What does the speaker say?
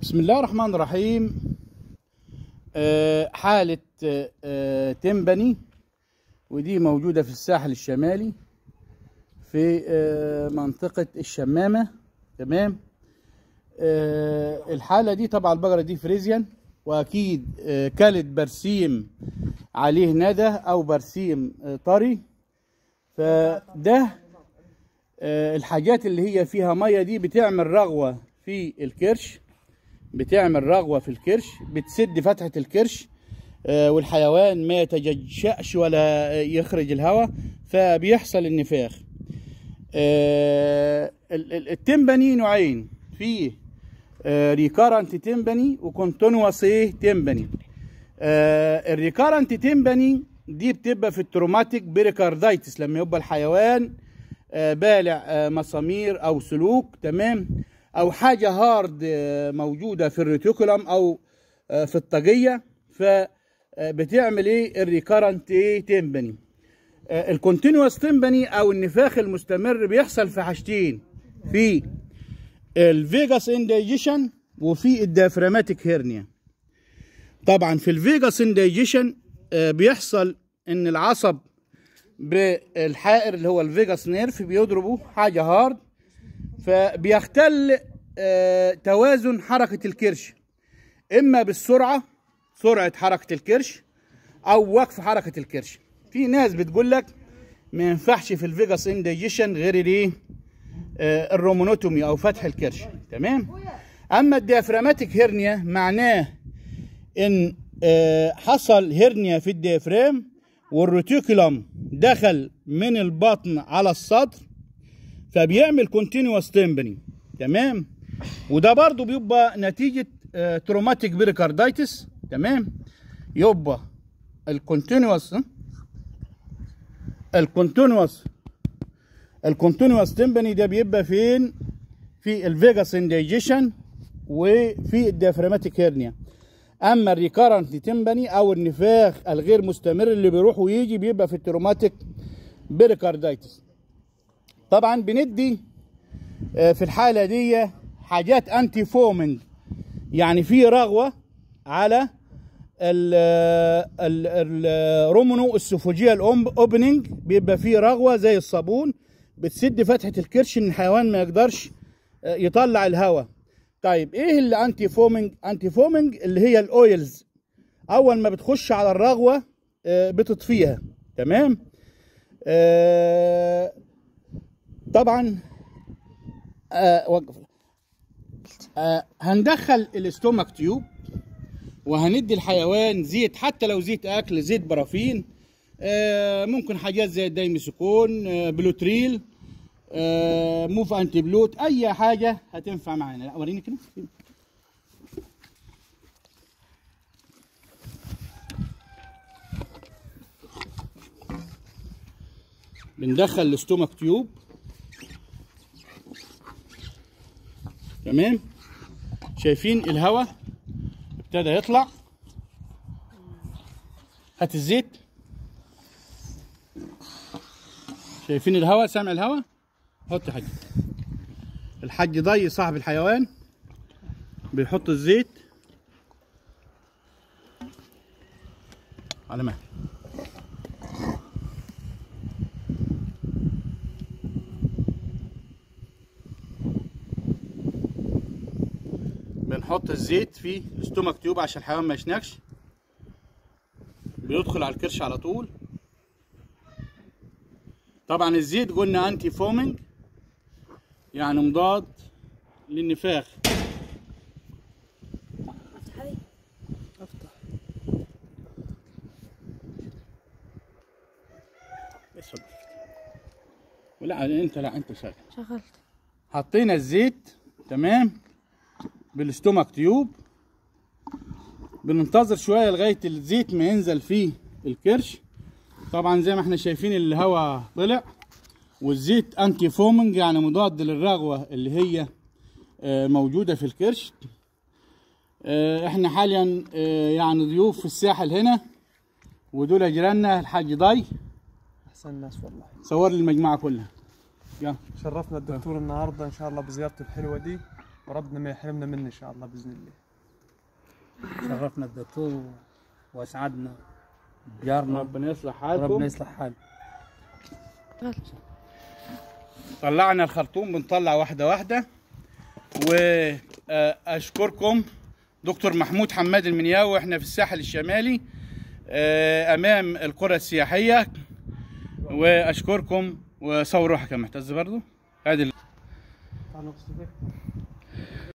بسم الله الرحمن الرحيم آه، حالة آه، آه، تمبني ودي موجودة في الساحل الشمالي في آه، منطقة الشمامة تمام آه، الحالة دي طبعا البقرة دي فريزيان وأكيد آه، كلت برسيم عليه ندى أو برسيم آه، طري فده آه، الحاجات اللي هي فيها مية دي بتعمل رغوة في الكرش بتعمل رغوة في الكرش بتسد فتحة الكرش آه، والحيوان ما يتجشأش ولا يخرج الهواء فبيحصل النفاخ آه، ال- ال- التمبني نوعين في ريكارنت تمبني وكونتينوس تمبني الريكارنت تمبني دي بتبقى في التروماتيك بريكاردايتس لما يبقى الحيوان آه، بالع آه، مسامير او سلوك تمام او حاجه هارد آه، موجوده في الريتيكولم او آه، في الطاقيه فبتعمل ايه الريكارنت ايه تمبني الكونتينوس تمبني او النفاخ المستمر بيحصل في حاجتين في الفيجاس انديجيشن وفي الديافراماتيك هيرنيا طبعا في الفيجاس انديجيشن بيحصل ان العصب بالحائر اللي هو الفيجاس نيرف بيضربه حاجه هارد فبيختل آه، توازن حركه الكرش اما بالسرعه سرعه حركه الكرش او وقف حركه الكرش في ناس بتقول لك ما ينفعش في الفيجاس انديجيشن غير الايه آه، الرومونوتومي او فتح الكرش تمام اما الديافراماتيك هيرنيا معناه ان آه، حصل هيرنيا في الديافرام والروتيكولم دخل من البطن على الصدر فبيعمل كونتينوس تمبني تمام وده برضو بيبقى نتيجة آه، تروماتيك بيريكاردايتس تمام يبقى الكونتينوس الكونتينوس الكونتينوس تمبني ده بيبقى فين في الفيجاس انديجيشن وفي الديافراماتيك هيرنيا اما الريكارنت تمبني او النفاخ الغير مستمر اللي بيروح ويجي بيبقى في التروماتيك بيريكاردايتس طبعا بندي آه، في الحاله دي حاجات انتي فومنج يعني في رغوه على الرومونو السوفوجيا اوبننج بيبقى فيه رغوه زي الصابون بتسد فتحه الكرش ان الحيوان ما يقدرش آه، يطلع الهواء طيب ايه اللي انتي فومنج انتي فومنج اللي هي الاويلز اول ما بتخش على الرغوه آه، بتطفيها تمام آه، طبعا آه، وقف آه، هندخل الاستومك تيوب وهندي الحيوان زيت حتى لو زيت اكل زيت برافين آه، ممكن حاجات زي الدايميسيكون آه، بلوتريل آه، موف انتي بلوت اي حاجه هتنفع معانا لا وريني كده بندخل الاستومك تيوب تمام شايفين الهواء ابتدى يطلع هات الزيت شايفين الهواء سامع الهواء حط يا حاج الحاج ضي صاحب الحيوان بيحط الزيت على مهل بنحط الزيت في الاستومك تيوب عشان الحيوان ما يشنكش بيدخل على الكرش على طول طبعا الزيت قلنا انتي فومنج يعني مضاد للنفاخ بس اتفضل. ولا انت لا انت شغل شغلت حطينا الزيت تمام بالاستومك تيوب بننتظر شويه لغايه الزيت ما ينزل فيه الكرش طبعا زي ما احنا شايفين الهواء طلع والزيت انتي فومنج يعني مضاد للرغوه اللي هي آه، موجوده في الكرش آه، احنا حاليا آه، يعني ضيوف في الساحل هنا ودول جيراننا الحاج ضي احسن ناس والله صور لي المجموعه كلها يلا شرفنا الدكتور النهارده ان شاء الله بزيارته الحلوه دي وربنا ما يحرمنا منه ان شاء الله باذن الله شرفنا الدكتور واسعدنا جارنا ربنا يصلح حالكم ربنا يصلح حاله طلعنا الخرطوم بنطلع واحدة واحدة وأشكركم دكتور محمود حماد المنياوي احنا في الساحل الشمالي آه، أمام القرى السياحية وأشكركم وصور روحك يا معتز برضو هذه تعالوا نقصد